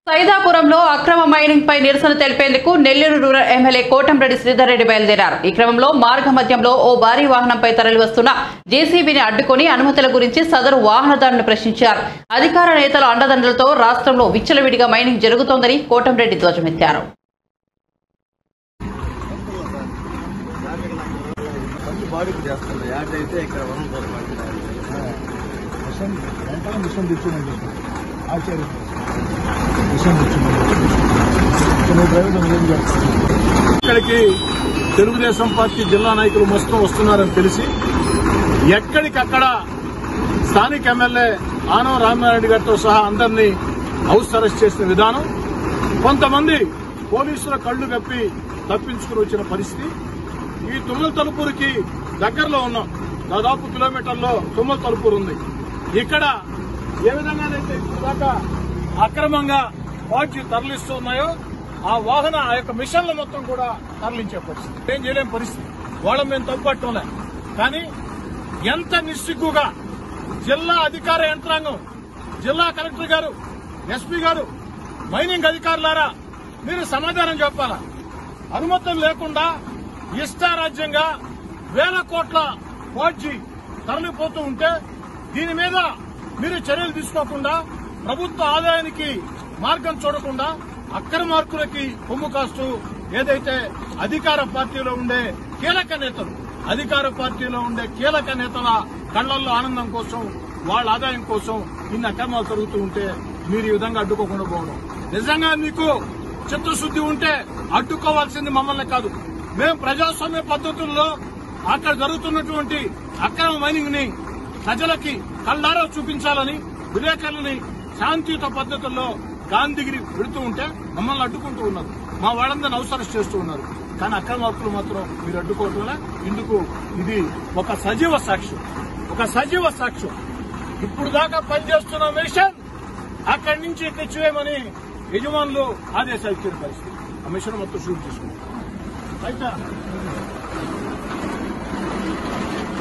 సైదాపురంలో అక్రమ మైనింగ్ పై నిరసన తెలిపేందుకు నెల్లూరు రూరల్ ఎమ్మెల్యే కోటంరెడ్డి శ్రీధర్ రెడ్డి బయలుదేరారు ఈ క్రమంలో మార్గ మధ్యంలో ఓ భారీ వాహనంపై తరలివస్తున్న జేసీబీని అడ్డుకొని అనుమతుల గురించి సదరు వాహనదారుని ప్రశ్నించారు అధికార నేతల అండదండలతో రాష్ట్రంలో విచ్చలవిడిగా మైనింగ్ జరుగుతోందని కోటంరెడ్డి ధ్వజమెత్తారు మంచి బాడీకి చేస్తుంది యాడ్ అయితే ఇక్కడ వనం దొరకదు మిషన్ వెంటనే మిషన్ తెచ్చుమని చెప్పి ఆచార్య మిషన్ తెచ్చుమని కొన్ని డ్రైవర్లు ఏం చేస్తారు ఇక్కడికి తెలుగుదేశం పార్టీ జిల్లా నాయకులు మొత్తం వస్తున్నారని తెలిసి ఎక్కడికక్కడ స్థానిక ఎమ్మెల్యే ఆనవ రామారెడ్డి గారితో సహా అందరినీ హౌస్ అరెస్ట్ చేసిన విధానం కొంతమంది పోలీసుల కళ్లు కప్పి తప్పించుకుని వచ్చిన పరిస్థితి ఈ తుమ్మల తలుపూరికి దగ్గరలో ఉన్నాం దాదాపు కిలోమీటర్లో తుమ్మల తలుపూరు ఉంది ఇక్కడ ఏ విధంగానైతే ఇప్పుడు దాకా అక్రమంగా వాచి తరలిస్తూ ఉన్నాయో ఆ వాహన ఆ యొక్క మిషన్లు మొత్తం కూడా తరలించే పరిస్థితి ఏం చేయలేని పరిస్థితి వాళ్ళని మేము తప్పుపట్టంలే కానీ ఎంత నిస్సిగ్గుగా జిల్లా అధికార యంత్రాంగం జిల్లా కలెక్టర్ గారు ఎస్పీ గారు మైనింగ్ అధికారులారా మీరు సమాధానం చెప్పాలా అనుమతులు లేకుండా ఇష్టారాజ్యంగా వేల కోట్ల వాడ్జీ తరలిపోతూ ఉంటే దీని మీద మీరు చర్యలు తీసుకోకుండా ప్రభుత్వ ఆదాయానికి మార్గం చూడకుండా అక్రమార్కులకి కొమ్ము కాస్తూ ఏదైతే అధికార పార్టీలో ఉండే కీలక నేతలు అధికార పార్టీలో ఉండే కీలక నేతల కళ్లల్లో ఆనందం కోసం వాళ్ళ ఆదాయం కోసం ఇన్ని అక్రమాలు జరుగుతూ ఉంటే మీరు ఈ విధంగా అడ్డుకోకుండా పోవడం నిజంగా మీకు చిత్తశుద్ధి ఉంటే అడ్డుకోవాల్సింది మమ్మల్ని కాదు మేము ప్రజాస్వామ్య పద్ధతుల్లో అక్కడ జరుగుతున్నటువంటి అక్రమ మైనింగ్ ని ప్రజలకి కళ్ళారా చూపించాలని విలేకరులని శాంతియుత పద్ధతుల్లో గాంధీగిరి పెడుతూ ఉంటే మమ్మల్ని అడ్డుకుంటూ ఉన్నారు మా వాళ్ళందరిని అవసరం చేస్తూ ఉన్నారు కానీ అక్రమార్కులు మాత్రం మీరు అడ్డుకోవటంలో ఇందుకు ఇది ఒక సజీవ సాక్ష్యం ఒక సజీవ సాక్ష్యం ఇప్పుడు దాకా పనిచేస్తున్న మిషన్ అక్కడి నుంచి తెచ్చివేయమని యజమానులు ఆదేశాలు ఇచ్చిన పరిస్థితి ఆ మిషన్ మొత్తం షూట్ చేసుకుంటారు అయితే